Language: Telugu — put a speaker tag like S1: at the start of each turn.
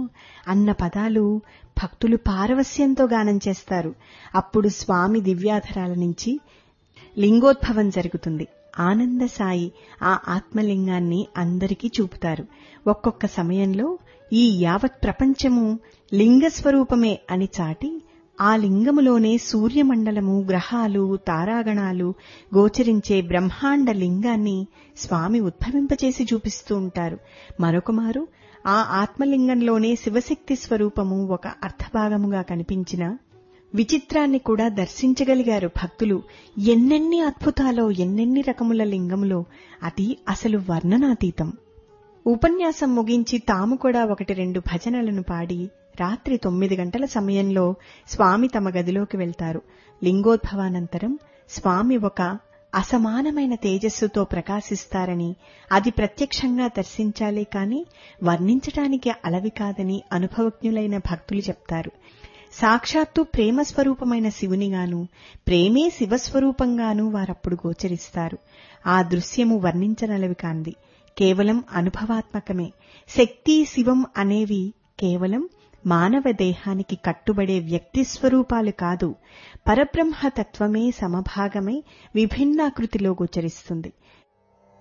S1: అన్న పదాలు భక్తులు పారవస్యంతో గానం చేస్తారు అప్పుడు స్వామి దివ్యాధరాల నుంచి లింగోద్భవం జరుగుతుంది ఆనంద సాయి ఆ ఆత్మలింగాన్ని అందరికీ చూపుతారు ఒక్కొక్క సమయంలో ఈ యావత్ ప్రపంచము లింగ స్వరూపమే అని చాటి ఆ లింగములోనే సూర్యమండలము గ్రహాలు తారాగణాలు గోచరించే బ్రహ్మాండ లింగాన్ని స్వామి ఉద్భవింపచేసి చూపిస్తూ ఉంటారు మరొకమారు ఆ ఆత్మలింగంలోనే శివశక్తి స్వరూపము ఒక అర్థభాగముగా కనిపించిన విచిత్రాన్ని కూడా దర్శించగలిగారు భక్తులు ఎన్నెన్ని అద్భుతాలో ఎన్నెన్ని రకముల లింగములో అది అసలు వర్ణనాతీతం ఉపన్యాసం ముగించి తాము కూడా ఒకటి రెండు భజనలను పాడి రాత్రి తొమ్మిది గంటల సమయంలో స్వామి తమ గదిలోకి వెళ్తారు లింగోద్భవానంతరం స్వామి ఒక అసమానమైన తేజస్సుతో ప్రకాశిస్తారని అది ప్రత్యక్షంగా దర్శించాలే కాని వర్ణించటానికి అలవి కాదని అనుభవజ్ఞులైన భక్తులు చెప్తారు సాక్షాత్తు ప్రేమ స్వరూపమైన శివునిగాను ప్రేమే శివస్వరూపంగాను వారప్పుడు గోచరిస్తారు ఆ దృశ్యము వర్ణించనలవి కాంది కేవలం అనుభవాత్మకమే శక్తి శివం అనేవి కేవలం మానవ దేహానికి కట్టుబడే వ్యక్తి స్వరూపాలు కాదు పరబ్రహ్మ తత్వమే సమభాగమై విభిన్నాకృతిలో గోచరిస్తుంది